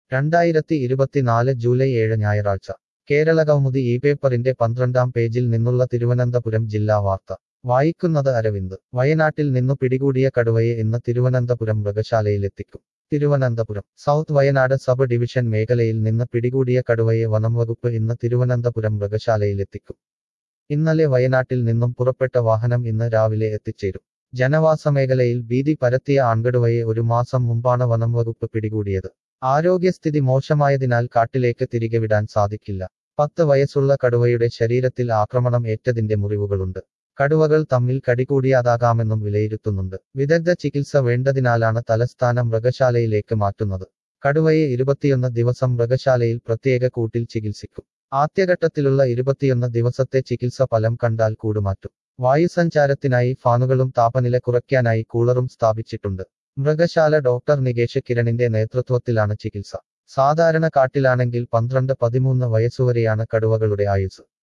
രണ്ടായിരത്തി ഇരുപത്തിനാല് ജൂലൈ ഏഴ് ഞായറാഴ്ച കേരളകൗമുദി ഈ പേപ്പറിന്റെ പന്ത്രണ്ടാം പേജിൽ നിന്നുള്ള തിരുവനന്തപുരം ജില്ലാ വാർത്ത വായിക്കുന്നത് അരവിന്ദ് വയനാട്ടിൽ നിന്നു പിടികൂടിയ കടുവയെ ഇന്ന് തിരുവനന്തപുരം മൃഗശാലയിലെത്തിക്കും Thiruvananthapuram south Wayanad sub division മേഖലയിൽ നിന്ന് പിടികൂടിയ കടുവയെ വനംവകുപ്പ് ഇന്ന് തിരുവനന്തപുരം മൃഗശാലയിലെത്തിക്കും ഇന്നലെ വയനാട്ടിൽ നിന്നും പുറപ്പെട്ട വാഹനം ഇന്ന് രാവിലെ എത്തിച്ചേരും ജനവാസ മേഖലയിൽ ഭീതി പരത്തിയ ആൺകടുവയെ ഒരു മാസം മുമ്പാണ് വനംവകുപ്പ് പിടികൂടിയത് ആരോഗ്യസ്ഥിതി മോശമായതിനാൽ കാട്ടിലേക്ക് തിരികെ വിടാൻ സാധിക്കില്ല പത്ത് വയസ്സുള്ള കടുവയുടെ ശരീരത്തിൽ ആക്രമണം ഏറ്റതിന്റെ മുറിവുകളുണ്ട് കടുവകൾ തമ്മിൽ കടികൂടിയാതാകാമെന്നും വിലയിരുത്തുന്നുണ്ട് വിദഗ്ധ ചികിത്സ വേണ്ടതിനാലാണ് തലസ്ഥാന മൃഗശാലയിലേക്ക് മാറ്റുന്നത് കടുവയെ ഇരുപത്തിയൊന്ന് ദിവസം മൃഗശാലയിൽ പ്രത്യേക കൂട്ടിൽ ചികിത്സിക്കും ആദ്യഘട്ടത്തിലുള്ള ഇരുപത്തിയൊന്ന് ദിവസത്തെ ചികിത്സ ഫലം കണ്ടാൽ കൂടുമാറ്റും വായുസഞ്ചാരത്തിനായി ഫാനുകളും താപനില കുറയ്ക്കാനായി കൂളറും സ്ഥാപിച്ചിട്ടുണ്ട് മൃഗശാല ഡോക്ടർ നികേഷ് കിരണിന്റെ നേതൃത്വത്തിലാണ് ചികിത്സ സാധാരണ കാട്ടിലാണെങ്കിൽ പന്ത്രണ്ട് പതിമൂന്ന് വയസ്സുവരെയാണ് കടുവകളുടെ ആയുസ്